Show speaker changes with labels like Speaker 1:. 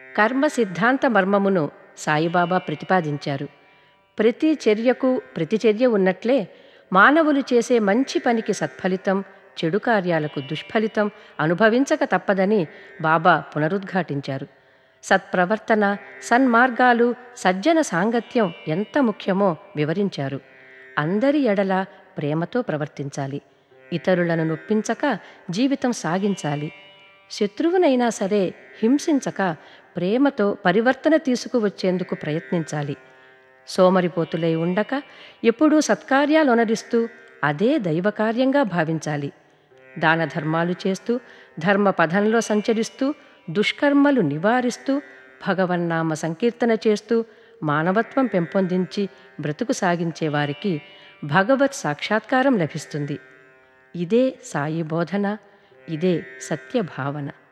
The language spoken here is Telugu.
Speaker 1: కర్మ సిద్ధాంత మర్మమును సాయిబాబా ప్రతిపాదించారు ప్రతి చర్యకు ప్రతిచర్య ఉన్నట్లే మానవులు చేసే మంచి పనికి సత్ఫలితం చెడు కార్యాలకు దుష్ఫలితం అనుభవించక తప్పదని బాబా పునరుద్ఘాటించారు సత్ప్రవర్తన సన్మార్గాలు సజ్జన సాంగత్యం ఎంత ముఖ్యమో వివరించారు అందరి ఎడల ప్రేమతో ప్రవర్తించాలి ఇతరులను నొప్పించక జీవితం సాగించాలి శత్రువునైనా సరే హింసించక ప్రేమతో పరివర్తన తీసుకువచ్చేందుకు ప్రయత్నించాలి సోమరిపోతులై ఉండక ఎప్పుడూ సత్కార్యాలొనరిస్తూ అదే దైవకార్యంగా భావించాలి దాన ధర్మాలు చేస్తూ ధర్మ పథంలో సంచరిస్తూ దుష్కర్మలు నివారిస్తూ భగవన్నామ సంకీర్తన చేస్తూ మానవత్వం పెంపొందించి బ్రతుకు సాగించే వారికి భగవత్ సాక్షాత్కారం లభిస్తుంది ఇదే సాయి బోధన ఇదే సత్యభావన